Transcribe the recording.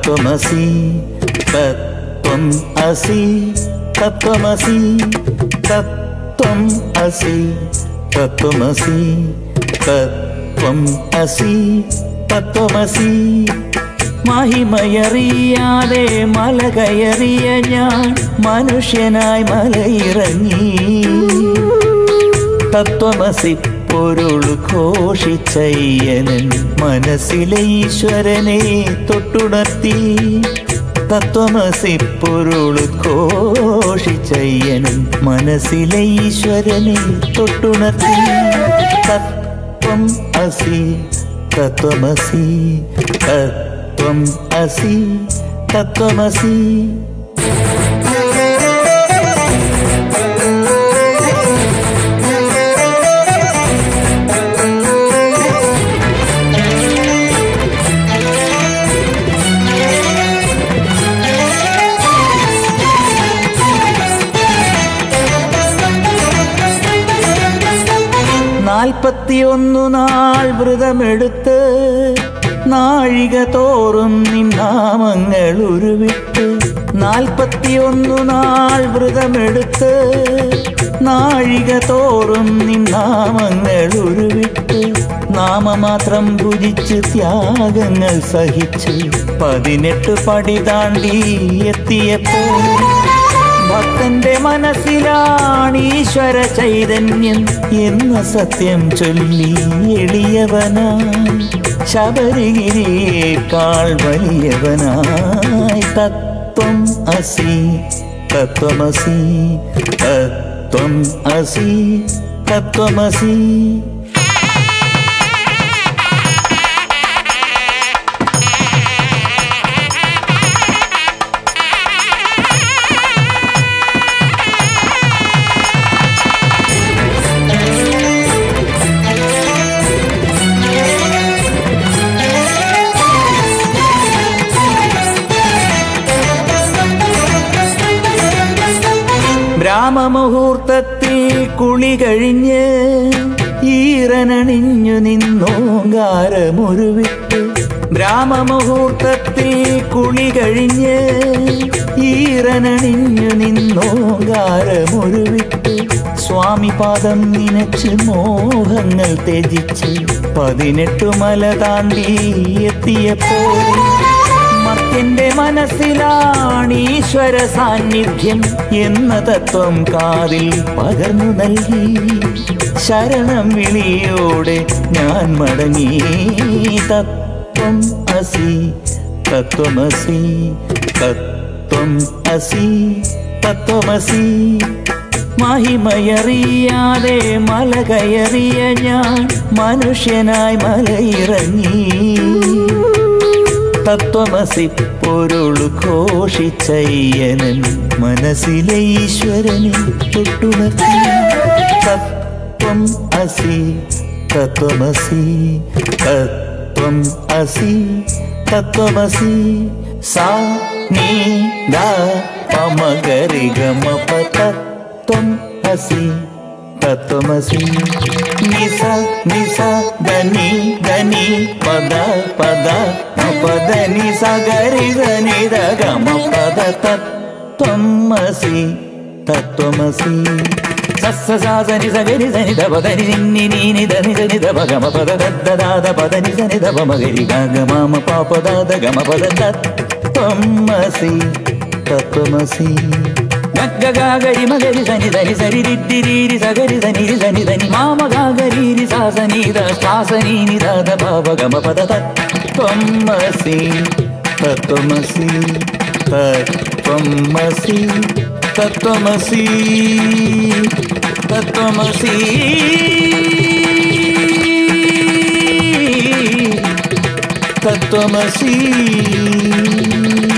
തത്വമസി തത്വം അസി തത്വമസി തത്വം അസി തത്വമസി തത്വം അസി തത്വമസി മഹിമയറിയാതെ മല കയറിയ ഞാൻ മനുഷ്യനായി മലയിറങ്ങി തത്വമസി പൊരുൾ ഘോഷിച്ചയ്യനൻ മനസ്സിലെ ഈശ്വരനെ തൊട്ടുണർത്തി തത്വമസി പൊരുൾ ഘോഷിച്ചയ്യനൻ മനസ്സിലെ ഈശ്വരനെ തൊട്ടുണർത്തി തത്വം അസി തത്വമസി തത്വം അസി തത്വമസി നാൽപ്പത്തിയൊന്നു നാൾ വ്രതമെടുത്ത് നാഴിക തോറും നിന്നാമങ്ങൾ ഉരുവിട്ട് നാൽപ്പത്തിയൊന്നു നാൾ വ്രതമെടുത്ത് നാഴിക തോറും നിന്നാമങ്ങൾ ഉരുവിട്ട് നാമമാത്രം ഭുജിച്ച് ത്യാഗങ്ങൾ സഹിച്ച് പതിനെട്ട് പടി താണ്ടി എത്തിയപ്പോൾ ഭക്തന്റെ മനസ്സിലാണ് ഈശ്വര ചൈതന്യം എന്ന സത്യം ചൊല്ലി എളിയവനായി ശബരിഗിരിയേക്കാൾ വലിയവനായി തത്വം അസി തത്വമസി തത്വം അസി തത്വമസി ബ്രാഹ്മമുഹൂർത്തത്തിൽ കുളി കഴിഞ്ഞ് ഈറനണിഞ്ഞു നിന്നോങ്കാരമുരുവിട്ട് ബ്രാഹ്മമുഹൂർത്തത്തിൽ കുളി കഴിഞ്ഞ് ഈറനണിഞ്ഞു നിന്നോങ്കാരമുരുവിട്ട് സ്വാമി പാദം നിനച്ച് മോഹങ്ങൾ ത്യജിച്ച് പതിനെട്ടു മല താണ്ടി എത്തിയപ്പോൾ മർത്യന്റെ മനസ്സിലാണ് ഈശ്വര സാന്നിധ്യം എന്ന തത്വം കാതിൽ പകർന്നു നൽകി ശരണം വിളിയോടെ ഞാൻ മടങ്ങി തത്വം അസി തത്വമസി തത്വം അസി തത്വമസി മഹിമയറിയാതെ മല കയറിയ ഞാൻ മനുഷ്യനായി മലയിറങ്ങി തത്വമസി പൊരുൾ ഘോഷിച്ചയ്യനൻ മനസ്സിലെ ഈശ്വരനെ തൊട്ടുണർത്തി തത്വം അസി തത്വമസി തത്വം അസി തത്വമസി സാ നീ ദാ പമഗരി ഗമ തത്വം അസി തത്വമസി നിസ നിസ ധനി ധനി പദ പദ പദ നിസ ഗരി ധനി ധ ഗമ പദ തത്വമസി തത്വമസി സസ്സ സാസനി സഗരി സനി ധ പദനി നിന്നി നീനി ധനി ധനി ധ ഗമ പദ ദാദ പദനി സനി ധ മഗരി ഗ മാമ പാപ ദാദ ഗമ പദ തത്വമസി തത്വമസി ഗഗഗരി മഗരി സനി ധനി സരി ദിദ്ദിരീരി സഗരി ധനി ധനി ധനി മാമ ഗാഗരീരി സാസനീത ശ്വാസനീനി ദാദ ഭാവ ഗമ പദ തത്വമസി തത്വമസി തത്വമസി തത്വമസി തത്വമസി തത്വമസി